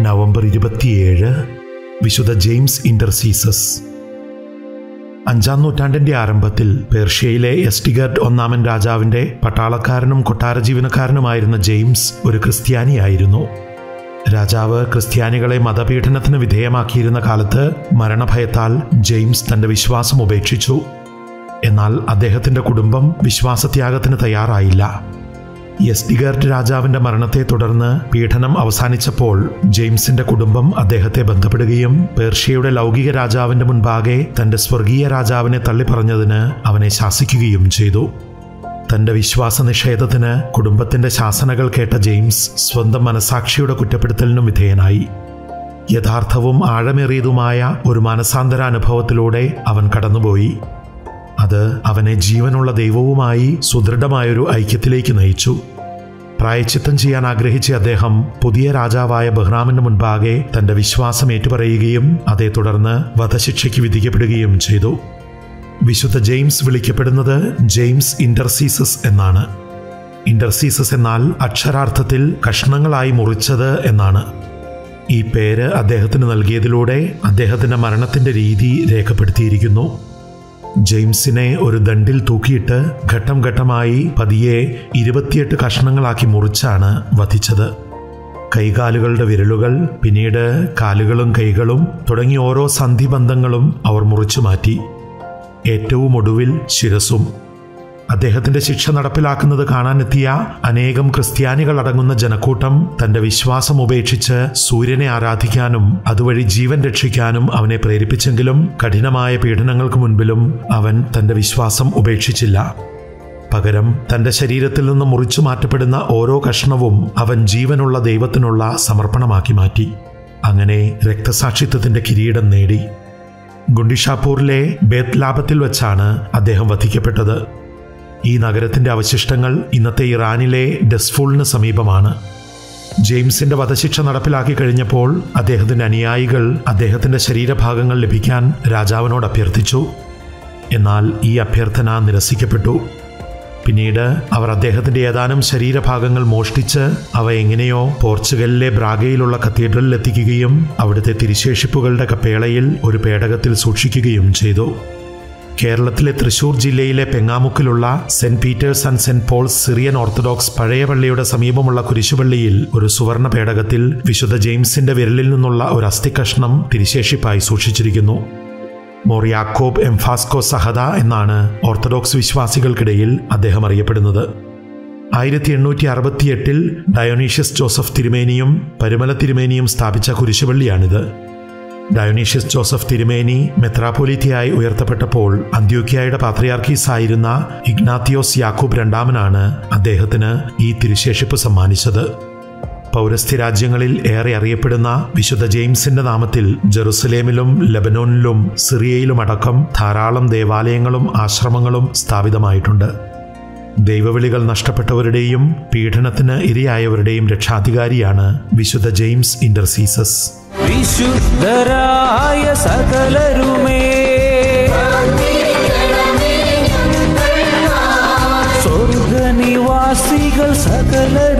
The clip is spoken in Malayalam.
നവംബർ ഇരുപത്തിയേഴ് വിശുദ്ധ ജെയിംസ് ഇന്റർസീസസ് അഞ്ചാം നൂറ്റാണ്ടിന്റെ ആരംഭത്തിൽ പേർഷ്യയിലെ എസ്റ്റിഗർഡ് ഒന്നാമൻ രാജാവിന്റെ പട്ടാളക്കാരനും കൊട്ടാര ജീവനക്കാരനുമായിരുന്ന ജെയിംസ് ഒരു ക്രിസ്ത്യാനിയായിരുന്നു രാജാവ് ക്രിസ്ത്യാനികളെ മതപീഡനത്തിന് വിധേയമാക്കിയിരുന്ന കാലത്ത് മരണഭയത്താൽ ജെയിംസ് തന്റെ വിശ്വാസം ഉപേക്ഷിച്ചു എന്നാൽ അദ്ദേഹത്തിന്റെ കുടുംബം വിശ്വാസത്യാഗത്തിന് തയ്യാറായില്ല എസ്ഡിഗർഡ് രാജാവിന്റെ മരണത്തെ തുടർന്ന് പീഡനം അവസാനിച്ചപ്പോൾ ജെയിംസിന്റെ കുടുംബം അദ്ദേഹത്തെ ബന്ധപ്പെടുകയും പേർഷ്യയുടെ ലൗകിക രാജാവിന്റെ മുൻപാകെ തന്റെ സ്വർഗീയ രാജാവിനെ തള്ളിപ്പറഞ്ഞതിന് അവനെ ശാസിക്കുകയും ചെയ്തു തന്റെ വിശ്വാസ നിഷേധത്തിന് കുടുംബത്തിന്റെ ശാസനകൾ കേട്ട ജെയിംസ് സ്വന്തം മനസാക്ഷിയുടെ കുറ്റപ്പെടുത്തലിനും വിധേയനായി യഥാർത്ഥവും ആഴമേറിയതുമായ ഒരു മാനസാന്തര അനുഭവത്തിലൂടെ അവൻ കടന്നുപോയി അത് അവനെ ജീവനുള്ള ദൈവവുമായി സുദൃഢമായൊരു ഐക്യത്തിലേക്ക് നയിച്ചു പ്രായച്ചിത്തം ചെയ്യാൻ ആഗ്രഹിച്ച അദ്ദേഹം പുതിയ രാജാവായ ബഹ്റാമിന് മുൻപാകെ തന്റെ വിശ്വാസം ഏറ്റുപറയുകയും അതേ തുടർന്ന് വധശിക്ഷയ്ക്ക് വിധിക്കപ്പെടുകയും ചെയ്തു വിശുദ്ധ ജെയിംസ് വിളിക്കപ്പെടുന്നത് ജെയിംസ് ഇന്റർസീസസ് എന്നാണ് ഇന്റർസീസസ് എന്നാൽ അക്ഷരാർത്ഥത്തിൽ കഷ്ണങ്ങളായി മുറിച്ചത് എന്നാണ് ഈ പേര് അദ്ദേഹത്തിന് നൽകിയതിലൂടെ അദ്ദേഹത്തിന്റെ മരണത്തിന്റെ രീതി രേഖപ്പെടുത്തിയിരിക്കുന്നു ജെയിംസിനെ ഒരു ദണ്ടിൽ തൂക്കിയിട്ട് ഘട്ടം ഘട്ടമായി പതിയെ ഇരുപത്തിയെട്ട് കഷ്ണങ്ങളാക്കി മുറിച്ചാണ് വധിച്ചത് കൈകാലുകളുടെ വിരലുകൾ പിന്നീട് കാലുകളും കൈകളും തുടങ്ങി ഓരോ സന്ധിബന്ധങ്ങളും അവർ മുറിച്ചു മാറ്റി ഏറ്റവും ഒടുവിൽ ശിരസും അദ്ദേഹത്തിന്റെ ശിക്ഷ നടപ്പിലാക്കുന്നത് കാണാനെത്തിയ അനേകം ക്രിസ്ത്യാനികൾ അടങ്ങുന്ന ജനക്കൂട്ടം തന്റെ വിശ്വാസം ഉപേക്ഷിച്ച് സൂര്യനെ ആരാധിക്കാനും അതുവഴി ജീവൻ രക്ഷിക്കാനും അവനെ പ്രേരിപ്പിച്ചെങ്കിലും കഠിനമായ പീഡനങ്ങൾക്ക് മുൻപിലും അവൻ തന്റെ വിശ്വാസം ഉപേക്ഷിച്ചില്ല പകരം തന്റെ ശരീരത്തിൽ നിന്ന് മുറിച്ചു മാറ്റപ്പെടുന്ന ഓരോ കഷ്ണവും അവൻ ജീവനുള്ള ദൈവത്തിനുള്ള സമർപ്പണമാക്കി മാറ്റി അങ്ങനെ രക്തസാക്ഷിത്വത്തിന്റെ കിരീടം നേടി ഗുണ്ടിഷാപൂറിലെ ബേത്ലാഭത്തിൽ വെച്ചാണ് അദ്ദേഹം വധിക്കപ്പെട്ടത് ഈ നഗരത്തിന്റെ അവശിഷ്ടങ്ങൾ ഇന്നത്തെ ഇറാനിലെ ഡെസ്ഫൂളിന് സമീപമാണ് ജെയിംസിന്റെ വധശിക്ഷ നടപ്പിലാക്കി കഴിഞ്ഞപ്പോൾ അദ്ദേഹത്തിന്റെ അനുയായികൾ അദ്ദേഹത്തിന്റെ ശരീരഭാഗങ്ങൾ ലഭിക്കാൻ രാജാവിനോട് അഭ്യർത്ഥിച്ചു എന്നാൽ ഈ അഭ്യർത്ഥന നിരസിക്കപ്പെട്ടു പിന്നീട് അവർ അദ്ദേഹത്തിന്റെ ഏതാനും ശരീരഭാഗങ്ങൾ മോഷ്ടിച്ച് അവ എങ്ങനെയോ പോർച്ചുഗലിലെ ബ്രാഗയിലുള്ള കത്തീഡ്രലിൽ എത്തിക്കുകയും അവിടുത്തെ തിരിശേഷിപ്പുകളുടെ കപ്പേളയിൽ ഒരു പേടകത്തിൽ സൂക്ഷിക്കുകയും ചെയ്തു കേരളത്തിലെ തൃശൂർ ജില്ലയിലെ പെങ്ങാമുക്കിലുള്ള Saint Peter's and Saint Paul's Syrian Orthodox പഴയ പള്ളിയുടെ സമീപമുള്ള കുരിശുപള്ളിയിൽ ഒരു സുവർണ പേടകത്തിൽ വിശുദ്ധ ജെയിംസിന്റെ വിരലിൽ നിന്നുള്ള ഒരു അസ്ഥികഷ്ണം തിരിശേഷിപ്പായി സൂക്ഷിച്ചിരിക്കുന്നു മോർ യാക്കോബ് എംഫാസ്കോ സഹദ എന്നാണ് ഓർത്തഡോക്സ് വിശ്വാസികൾക്കിടയിൽ അദ്ദേഹം അറിയപ്പെടുന്നത് ആയിരത്തി എണ്ണൂറ്റി അറുപത്തിയെട്ടിൽ ഡയോനീഷ്യസ് ജോസഫ് തിരുമേനിയും പരുമല തിരുമേനിയും സ്ഥാപിച്ച കുരിശുപള്ളിയാണിത് ഡയോനീഷ്യസ് ജോസഫ് തിരുമേനി മെത്രാപ്പൊലീത്തിയായി ഉയർത്തപ്പെട്ടപ്പോൾ അന്ത്യോക്യായുടെ പാത്രിയാർക്കീസ് ആയിരുന്ന ഇഗ്നാത്തിയോസ് യാക്കൂബ് രണ്ടാമനാണ് അദ്ദേഹത്തിന് ഈ തിരുശേഷിപ്പ് സമ്മാനിച്ചത് പൗരസ്ത്യ രാജ്യങ്ങളിൽ ഏറെ അറിയപ്പെടുന്ന വിശുദ്ധ ജെയിംസിന്റെ നാമത്തിൽ ജെറുസലേമിലും ലബനോനിലും സിറിയയിലും അടക്കം ധാരാളം ദേവാലയങ്ങളും ആശ്രമങ്ങളും സ്ഥാപിതമായിട്ടുണ്ട് ദൈവവിളികൾ നഷ്ടപ്പെട്ടവരുടെയും പീഡനത്തിന് ഇരയായവരുടെയും രക്ഷാധികാരിയാണ് വിശുദ്ധ ജെയിംസ് ഇന്റർസീസസ് വിശുദ്ധരായ സകലരുമേ സ്വർഗനിവാസികൾ സകലരും